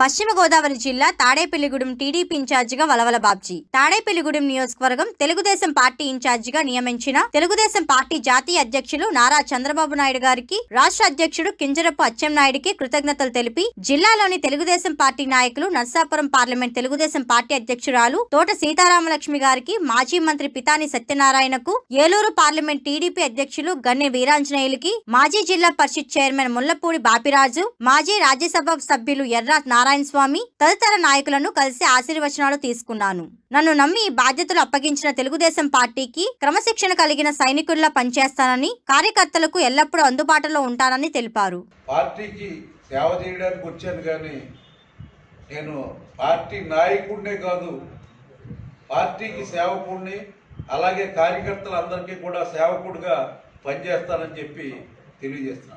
పశ్చిమ గోదావరి జిల్లా తాడేపల్లిగూడెం టీడీపీ ఇన్ఛార్జిగా వలవల బాబ్జీ తాడేపల్లిగూడెం నియోజకవర్గం తెలుగుదేశం పార్టీ ఇన్ఛార్జిగా నియమించిన తెలుగుదేశం పార్టీ జాతీయ అధ్యక్షులు నారా చంద్రబాబు నాయుడు గారికి రాష్ట్ర అధ్యక్షుడు కింజరపు అచ్చెన్నాయుడికి కృతజ్ఞతలు తెలిపి జిల్లాలోని తెలుగుదేశం పార్టీ నాయకులు నర్సాపురం పార్లమెంట్ తెలుగుదేశం పార్టీ అధ్యక్షురాలు తోట సీతారామలక్ష్మి గారికి మాజీ మంత్రి పితాని సత్యనారాయణకు ఏలూరు పార్లమెంట్ టీడీపీ అధ్యక్షులు గన్నె వీరాంజనేయులకి మాజీ జిల్లా పరిషత్ చైర్మన్ ముల్లపూడి బాపిరాజు మాజీ రాజ్యసభ సభ్యులు ఎర్రా నారాయణ స్వామి తదితర నాయకులను కలిసి ఆశీర్వచనాలు తీసుకున్నాను నన్ను నమ్మి ఈ బాధ్యతలు అప్పగించిన తెలుగుదేశం పార్టీకి క్రమశిక్షణ కలిగిన సైనికుల్లా పనిచేస్తానని కార్యకర్తలకు ఎల్లప్పుడూ అందుబాటులో ఉంటానని తెలిపారు పార్టీకి సేవ చేయడానికి వచ్చాను కానీ నేను పార్టీ నాయకుడినే కాదు పార్టీకి సేవకుడిని అలాగే కార్యకర్తలందరికీ కూడా సేవకుడిగా పనిచేస్తానని చెప్పి తెలియజేస్తున్నాను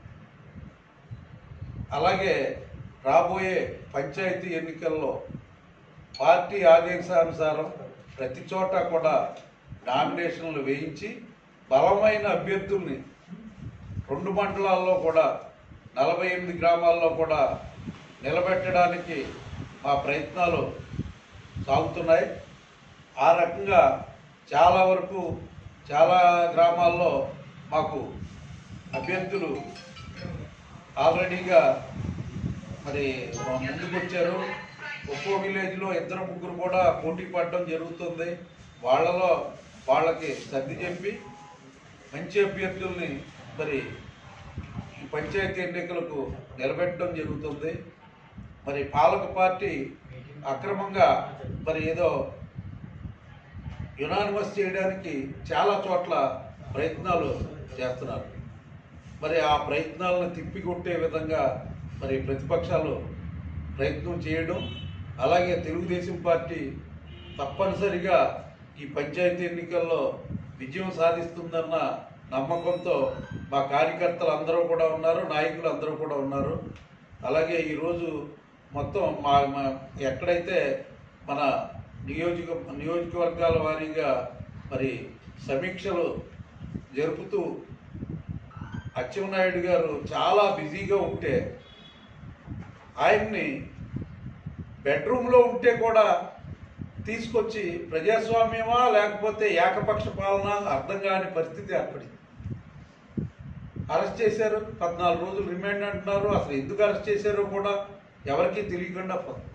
అలాగే రాబోయే పంచాయతీ ఎన్నికల్లో పార్టీ ఆదేశానుసారం ప్రతి చోట కూడా నామినేషన్లు వేయించి బలమైన అభ్యర్థుల్ని రెండు మండలాల్లో కూడా నలభై ఎనిమిది గ్రామాల్లో కూడా నిలబెట్టడానికి మా ప్రయత్నాలు సాగుతున్నాయి ఆ రకంగా చాలా వరకు చాలా గ్రామాల్లో మాకు అభ్యర్థులు ఆల్రెడీగా మరి ముందుకు వచ్చారు ఒక్కో విలేజ్లో ఇద్దరు ముగ్గురు కూడా పోటీ పడడం జరుగుతుంది వాళ్ళలో వాళ్ళకి సర్ది చెప్పి మంచి అభ్యర్థుల్ని మరి ఈ పంచాయతీ ఎన్నికలకు నిలబెట్టడం జరుగుతుంది మరి పాలక పార్టీ అక్రమంగా మరి ఏదో యునానిమస్ చేయడానికి చాలా చోట్ల ప్రయత్నాలు చేస్తున్నారు మరి ఆ ప్రయత్నాలను తిప్పికొట్టే విధంగా మరి ప్రతిపక్షాలు ప్రయత్నం చేయడం అలాగే తెలుగుదేశం పార్టీ తప్పనిసరిగా ఈ పంచాయతీ ఎన్నికల్లో విజయం సాధిస్తుందన్న నమ్మకంతో మా కార్యకర్తలు అందరూ కూడా ఉన్నారు నాయకులు అందరూ కూడా ఉన్నారు అలాగే ఈరోజు మొత్తం మా మా ఎక్కడైతే మన నియోజక నియోజకవర్గాల వారీగా మరి సమీక్షలు జరుపుతూ అచ్చెన్నాయుడు గారు చాలా బిజీగా ఉంటే ఆయన్ని బెడ్రూమ్లో ఉంటే కూడా తీసుకొచ్చి ప్రజాస్వామ్యమా లేకపోతే ఏకపక్ష పాలన అర్థం కాని పరిస్థితి ఏర్పడింది అరెస్ట్ చేశారు పద్నాలుగు రోజులు రిమాండ్ అంటున్నారు అసలు ఎందుకు అరెస్ట్ చేశారో కూడా ఎవరికీ తెలియకుండా పోతుంది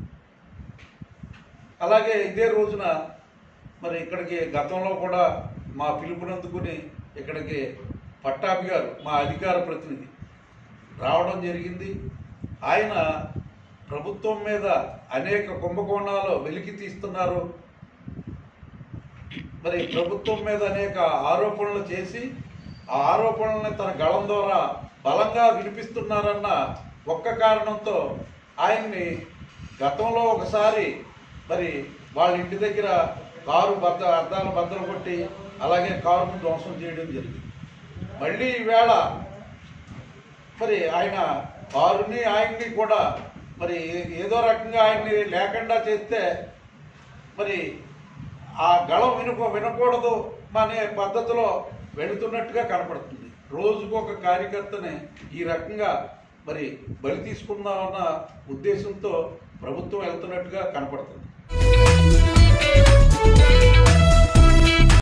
అలాగే ఇదే రోజున మరి ఇక్కడికి గతంలో కూడా మా పిలుపునందుకుని ఇక్కడికి పట్టాభి గారు మా అధికార ప్రతినిధి రావడం జరిగింది ఆయన ప్రభుత్వం మీద అనేక కుంభకోణాలు వెలికి తీస్తున్నారు మరి ప్రభుత్వం మీద అనేక ఆరోపణలు చేసి ఆ ఆరోపణల్ని తన గళం ద్వారా బలంగా వినిపిస్తున్నారన్న ఒక్క కారణంతో ఆయన్ని గతంలో ఒకసారి మరి వాళ్ళ ఇంటి దగ్గర కారు బద్ద అద్దాలు బద్దలు కొట్టి అలాగే కారును ధ్వంసం చేయడం జరిగింది మళ్ళీ ఈవేళ మరి ఆయన కారుని ఆయన్ని కూడా మరి ఏ- ఏదో రకంగా ఆయన్ని లేకుండా చేస్తే మరి ఆ గళం వినుకో వినకూడదు అనే పద్ధతిలో వెళుతున్నట్టుగా కనపడుతుంది రోజుకు ఒక కార్యకర్తని ఈ రకంగా మరి బలి తీసుకుందామన్న ఉద్దేశంతో ప్రభుత్వం వెళ్తున్నట్టుగా కనపడుతుంది